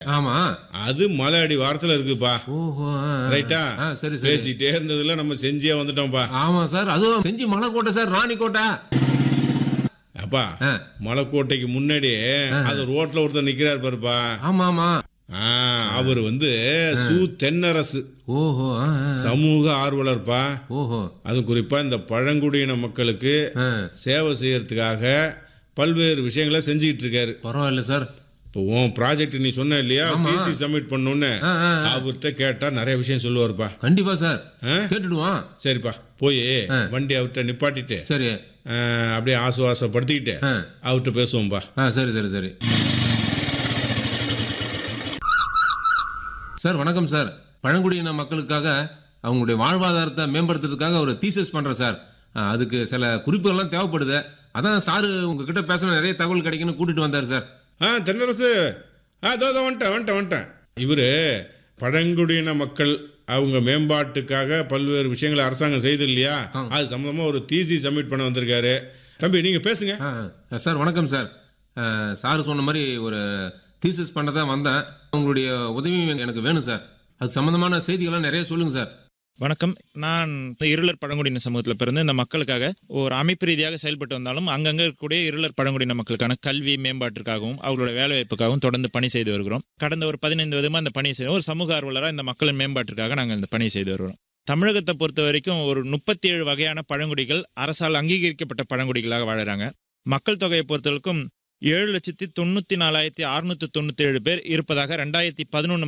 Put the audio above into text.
ஆமா அது மலை அடி வாரத்துல இருக்குப்பா ஓஹோ ஆ, ஆ. ரைட்டா ஆ சரி சரி பேசிட்டே இருந்ததுல நம்ம செஞ்சே வந்துட்டோம்ப்பா ஆமா சார் அதுவும் செஞ்சு மலைக்கோட்டை சார் ராணிக்கோட்டை அப்பா ஆ, மலைக்கோட்டைக்கு முன்னாடி அது ரோட்ல ஒருத்தர் நிக்கிறார் பாருப்பா ஆமா ஆமா ஆ, அவர் வந்து சு தென்னரசு ஓஹோ ஆ, ஆ. சமூக ஆர்வலர்ப்பா ஓஹோ அதுவும் குறிப்பா இந்த பழங்குடியின மக்களுக்கு ஆ, சேவை செய்யறதுக்காக பல்வேறு விஷயங்களை செஞ்சுக்கிட்டு இருக்காரு பரவாயில்ல சார் இப்போ உன் ப்ராஜெக்ட் நீ சொன்ன இல்லையா டிசி சப்மிட் பண்ணணும்னு ஆ, ஆ, அவர்கிட்ட கேட்டா நிறைய விஷயம் சொல்லுவாருப்பா கண்டிப்பா சார் ஆ? கேட்டுடுவோம் சரிப்பா போய் வண்டி அவர்கிட்ட நிப்பாட்டிட்டு சரி ஆ, அப்படியே ஆசுவாசப்படுத்திக்கிட்டு ஆ. அவர்கிட்ட பேசுவோம்பா ஆ சரி சரி சரி சார் வணக்கம் சார் பழங்குடியின மக்களுக்காக அவங்களுடைய வாழ்வாதாரத்தை மேம்படுத்துறதுக்காக ஒரு தீசஸ் பண்ணுறேன் சார் ஆ, அதுக்கு சில குறிப்புகள்லாம் தேவைப்படுது அதான் சாரு உங்ககிட்ட பேசின நிறைய தகவல் கிடைக்குன்னு கூட்டிட்டு வந்தார் சார் ஆ தென்னரசு ஆ இதோ இதோ வந்துட்டேன் வந்துட்டேன் வந்துட்டேன் இவர் பழங்குடியின மக்கள் அவங்க மேம்பாட்டுக்காக பல்வேறு விஷயங்களை அரசாங்கம் செய்து இல்லையா அது சம்மந்தமாக ஒரு தீசி சப்மிட் பண்ண வந்திருக்காரு தம்பி நீங்கள் பேசுங்க ஆ ஆ, சார் வணக்கம் சார் ஆ, சார் சொன்ன மாதிரி ஒரு தீசஸ் பண்ண தான் வந்தேன் உங்களுடைய உதவி எனக்கு வேணும் சார் அது சம்மந்தமான செய்திகள்லாம் நிறைய சொல்லுங்கள் சார் வணக்கம் நான் இருளர் பழங்குடியின சமூகத்தில் பிறந்து இந்த மக்களுக்காக ஒரு அமைப்பு ரீதியாக செயல்பட்டு வந்தாலும் அங்கங்கே இருக்கக்கூடிய இருளர் பழங்குடியின மக்களுக்கான கல்வி மேம்பாட்டிற்காகவும் அவர்களோட வேலைவாய்ப்புக்காகவும் தொடர்ந்து பணி செய்து வருகிறோம் கடந்த ஒரு பதினைந்து விதமாக இந்த பணி செய்து ஒரு சமூக ஆர்வலராக இந்த மக்களின் மேம்பாட்டிற்காக நாங்கள் இந்த பணி செய்து வருகிறோம் தமிழகத்தை பொறுத்த வரைக்கும் ஒரு முப்பத்தி ஏழு வகையான பழங்குடிகள் அரசால் அங்கீகரிக்கப்பட்ட பழங்குடிகளாக வாழுறாங்க மக்கள் தொகையை பொறுத்தவரைக்கும் ஏழு லட்சத்தி தொண்ணூற்றி நாலாயிரத்தி அறுநூற்றி தொண்ணூற்றி ஏழு பேர் இருப்பதாக ரெண்டாயிரத்தி பதினொன்று